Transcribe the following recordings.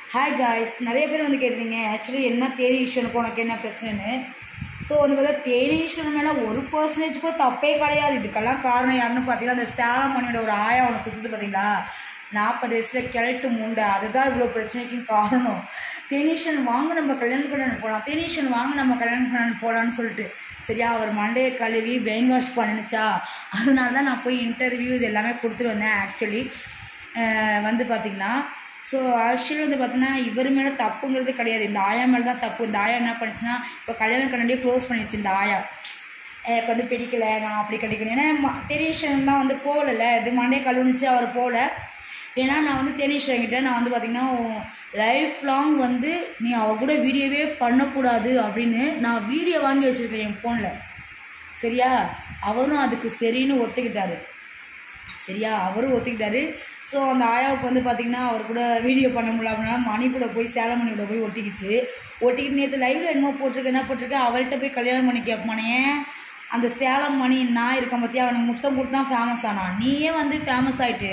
hi guys நிறைய பேர் வந்து கேட்டிருந்தீங்க ஆக்சுவலி என்ன தேரி ஈஸ்வனுக்கு உனக்கு என்ன பிரச்சனைன்னு ஸோ வந்து பார்த்தா தேரி ஈஸ்வரன் மேலே ஒரு பர்சன்டேஜ் கூட தப்பே கிடையாது இதுக்கெல்லாம் காரணம் யாருன்னு பார்த்தீங்கன்னா அந்த சேலமணியோட ஒரு ஆயா ஒன்று சுற்றுது பார்த்தீங்களா நாற்பது வயசில் கிழட்டு மூண்டை அதுதான் இவ்வளோ பிரச்சனைக்கும் காரணம் தேனீஷன் வாங்க நம்ம கல்யாணம் பண்ண போகலாம் தேனீஷன் வாங்க நம்ம கல்யாணம் பண்ண போகலான்னு சொல்லிட்டு சரியா அவர் மண்டையை கழுவி பிரெயின் வாஷ் பண்ணுச்சா அதனால தான் நான் போய் இன்டர்வியூ இது எல்லாமே கொடுத்துட்டு வந்தேன் ஆக்சுவலி வந்து பார்த்திங்கன்னா ஸோ ஆக்சுவலி வந்து பார்த்தீங்கன்னா இவர் மேலே தப்புங்கிறது கிடையாது இந்த ஆயா மேலே தான் தப்பு இந்த ஆயா என்ன பண்ணுச்சுன்னா இப்போ கல்யாணம் கண்ணாடியே க்ளோஸ் பண்ணிடுச்சு இந்த ஆயா எனக்கு வந்து பிடிக்கல நான் அப்படி கிடைக்கணும் ஏன்னா தெனீஷன் தான் வந்து போகல இது மண்டே கழுவுனுச்சு அவர் போகல ஏன்னா நான் வந்து தெனீஷன் கிட்ட நான் வந்து பார்த்திங்கன்னா லைஃப் லாங் வந்து நீ அவ கூட வீடியோவே பண்ணக்கூடாது அப்படின்னு நான் வீடியோ வாங்கி வச்சுருக்கேன் என் ஃபோனில் சரியா அவரும் அதுக்கு சரின்னு ஒத்துக்கிட்டாரு சரியா அவரும் ஒத்துக்கிட்டாரு ஸோ அந்த ஆயாவுக்கு வந்து பார்த்திங்கன்னா அவர் கூட வீடியோ பண்ண முடியல அப்படின்னா மணிக்கூட போய் சேலம் மணிக்கூட போய் ஒட்டிக்கிச்சு ஒட்டிக்கிட்டு நேற்று லைவ்ல என்னமோ போட்டிருக்கு என்ன போட்டிருக்கு அவள்கிட்ட போய் கல்யாணம் பண்ணி கேட்பானே அந்த சேலம் மணி நான் இருக்கேன் பற்றியா அவனுக்கு முத்தம் கொடுத்து தான் ஃபேமஸ் ஆனான் நீயே வந்து ஃபேமஸ் ஆகிட்டு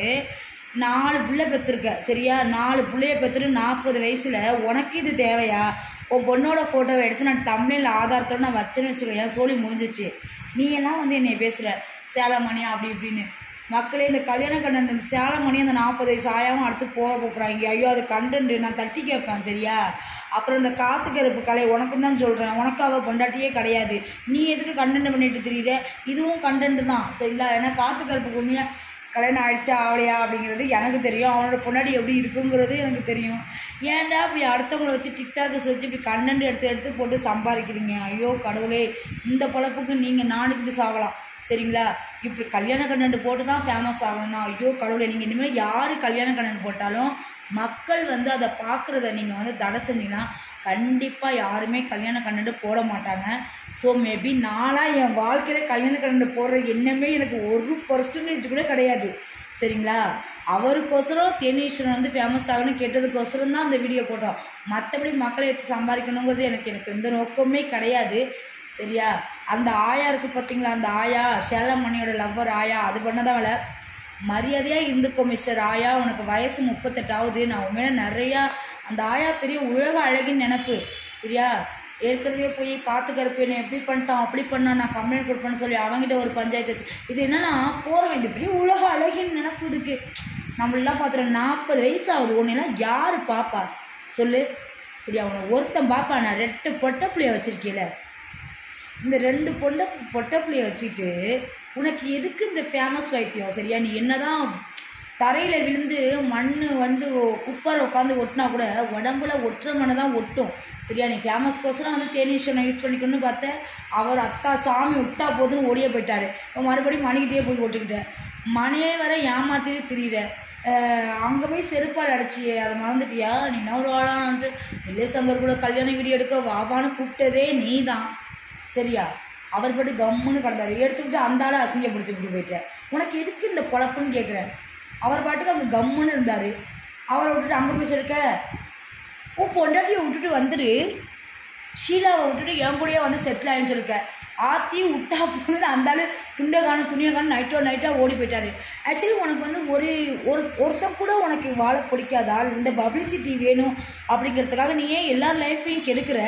நாலு பிள்ளை பெற்றிருக்க சரியா நாலு பிள்ளைய பெற்றுட்டு நாற்பது வயசில் உனக்கு இது தேவையா உன் பொண்ணோட ஃபோட்டோவை எடுத்து நான் தமிழில் ஆதாரத்தோடு நான் வச்சேன்னு வச்சுக்கோ என் சோழி முடிஞ்சிச்சு நீ எல்லாம் வந்து என்னை பேசுகிற சேலமணி அப்படி இப்படின்னு மக்களே இந்த கல்யாண கண்டென்ட் இந்த சேலமணி அந்த நாற்பது வயசு ஆயாவும் அடுத்து போக போகிறாங்க ஐயோ அது கண்டென்ட் நான் தட்டி கேட்பேன் சரியா அப்புறம் இந்த காத்து கருப்பு கலை உனக்கு தான் சொல்கிறேன் உனக்கு அவள் பொண்டாட்டியே கிடையாது நீ எதுக்கு கண்டென்ட் பண்ணிட்டு தெரியல இதுவும் கண்டென்ட் தான் சரிங்களா ஏன்னா காத்து கருப்புக்கு உண்மையாக கல்யாணம் ஆயிடுச்சா ஆகலையா அப்படிங்கிறது எனக்கு தெரியும் அவனோட பொண்டாடி எப்படி இருக்குங்கிறது எனக்கு தெரியும் ஏன்டா அப்படி அடுத்தவங்கள வச்சு டிக்டாக்கு வச்சு இப்படி கண்டென்ட் எடுத்து எடுத்து போட்டு சம்பாதிக்கிறீங்க ஐயோ கடவுளே இந்த பொழப்புக்கு நீங்கள் நானுக்கிட்டு சாகலாம் சரிங்களா இப்படி கல்யாண கண்டென்ட் போட்டு தான் ஃபேமஸ் ஆகணும்னா ஐயோ கடவுளே நீங்கள் இனிமேல் யார் கல்யாண கண்டென்ட் போட்டாலும் மக்கள் வந்து அதை பார்க்குறத நீங்கள் வந்து தடை செஞ்சீங்கன்னா கண்டிப்பாக யாருமே கல்யாண கண்டென்ட் போட மாட்டாங்க ஸோ மேபி நாளாக என் வாழ்க்கையில் கல்யாண கண்டென்ட் போடுற எண்ணமே எனக்கு ஒரு பர்சன்டேஜ் கூட கிடையாது சரிங்களா அவருக்கோசரம் தேனீஸ்வரன் வந்து ஃபேமஸ் ஆகணும்னு கேட்டதுக்கோசரம் தான் அந்த வீடியோ போட்டோம் மற்றபடி மக்களை எடுத்து சம்பாதிக்கணுங்கிறது எனக்கு எனக்கு எந்த நோக்கமே கிடையாது சரியா அந்த ஆயா இருக்குது பார்த்தீங்களா அந்த ஆயா சேலமணியோட லவ்வர் ஆயா அது பண்ணதான் வேலை மரியாதையாக இருந்துக்கோ மிஸ்டர் ஆயா உனக்கு வயசு முப்பத்தெட்டாவது நான் உண்மையில நிறையா அந்த ஆயா பெரிய உலக அழகின் நினப்பு சரியா ஏற்கனவே போய் காத்து கருப்பு என்னை எப்படி பண்ணிட்டான் அப்படி பண்ணான் நான் கம்ப்ளைண்ட் கொடுப்பேன்னு சொல்லி அவங்ககிட்ட ஒரு பஞ்சாயத்து வச்சு இது என்னன்னா போகிறவன் இது பெரிய உலக அழகின் நினப்பு இதுக்கு நம்மளெல்லாம் பார்த்துறோம் நாற்பது வயசு ஆகுது ஒன்றெல்லாம் யார் பாப்பா சொல்லு சரி அவனை ஒருத்தன் பாப்பா நான் ரெட்டு பொட்டை பிள்ளைய வச்சிருக்கீல இந்த ரெண்டு பொண்டை பொட்டை பிள்ளைய வச்சுட்டு உனக்கு எதுக்கு இந்த ஃபேமஸ் வைத்தியம் சரியா நீ என்னதான் தரையில் விழுந்து மண் வந்து குப்பார உட்காந்து ஒட்டினா கூட உடம்புல ஒட்டுற மண்ணை தான் ஒட்டும் சரியா நீ ஃபேமஸ்க்கோசரம் வந்து தேனீஸ்வரனை யூஸ் பண்ணிக்கணும்னு பார்த்த அவர் அத்தா சாமி விட்டா போதுன்னு ஓடியே போயிட்டாரு இப்போ மறுபடியும் மணிக்கிட்டே போய் ஒட்டிக்கிட்டேன் மணியே வர ஏமாத்திட்டு திரியிற அங்கே போய் செருப்பால் அடிச்சியே அதை மறந்துட்டியா நீ என்ன ஒரு ஆளான்ட்டு வில்லேசங்கர் கூட கல்யாண வீடியோ எடுக்க வாவான்னு கூப்பிட்டதே நீ தான் சரியா அவர் பாட்டு கம்முன்னு கிடந்தாரு எடுத்துக்கிட்டு அந்த ஆளை அசிங்கப்படுத்தி இப்படி போயிட்டேன் உனக்கு எதுக்கு இந்த பொழப்புன்னு கேட்குறேன் அவர் பாட்டுக்கு அங்கே கம்முன்னு இருந்தார் அவரை விட்டுட்டு அங்கே போய் சொல்லிருக்க உன் பொண்டாட்டியை விட்டுட்டு வந்துரு ஷீலாவை விட்டுட்டு என் கூடயே வந்து செட்டில் ஆயின்னு சொல்லிருக்க ஆத்தி விட்டா போதுன்னு அந்த ஆள் துண்டை காணும் துணியை காணும் நைட்டோ நைட்டாக ஓடி போயிட்டாரு ஆக்சுவலி உனக்கு வந்து ஒரு ஒரு ஒருத்தன் கூட உனக்கு வாழ பிடிக்காதா இந்த பப்ளிசிட்டி வேணும் அப்படிங்கிறதுக்காக நீ ஏன் எல்லார் லைஃப்பையும் கெடுக்கிற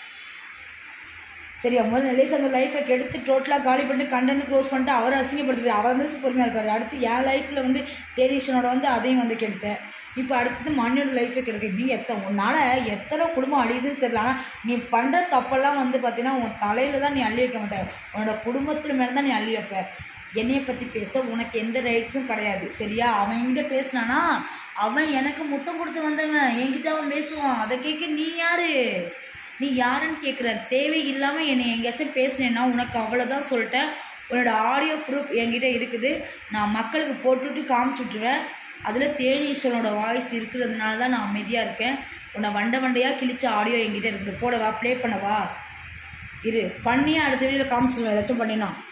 சரி முதல்ல நிலைசங்க லைஃப்பை கெடுத்து டோட்டலாக காலி பண்ணிட்டு கண்டென்ட் க்ளோஸ் பண்ணிட்டு அவரை அசிங்கப்படுத்தி அவர் வந்து பொறுமையாக இருக்காரு அடுத்து என் லைஃப்பில் வந்து தேனீஷனோட வந்து அதையும் வந்து கெடுத்தேன் இப்போ அடுத்தது மண்ணியோட லைஃபை கெடுக்க நீ எத்தனை உன்னால் எத்தனை குடும்பம் அழியுதுன்னு தெரியல ஆனால் நீ பண்ணுற தப்பெல்லாம் வந்து பார்த்தீங்கன்னா உன் தலையில் தான் நீ அள்ளி வைக்க மாட்ட உன்னோட குடும்பத்தில் மேலே தான் நீ அள்ளி வைப்ப என்னையை பற்றி பேச உனக்கு எந்த ரைட்ஸும் கிடையாது சரியா அவன் என்கிட்ட பேசினானா அவன் எனக்கு முத்தம் கொடுத்து வந்தவன் என்கிட்ட அவன் பேசுவான் அதை கேட்க நீ யாரு நீ யாருன்னு கேட்குற தேவை இல்லாமல் என்னை எங்கேயாச்சும் பேசினேன்னா உனக்கு அவ்வளோதான் சொல்லிட்டேன் உன்னோட ஆடியோ ப்ரூஃப் என்கிட்ட இருக்குது நான் மக்களுக்கு போட்டுவிட்டு காமிச்சுட்ருவேன் அதில் தேனீஸ்வரனோட வாய்ஸ் இருக்கிறதுனால தான் நான் அமைதியாக இருக்கேன் உன்னை வண்டை வண்டையாக கிழிச்ச ஆடியோ என்கிட்ட இருக்குது போடவா ப்ளே பண்ணவா இரு பண்ணியே அடுத்த வீடியோவில் காமிச்சிருவேன் ஏதாச்சும் பண்ணினா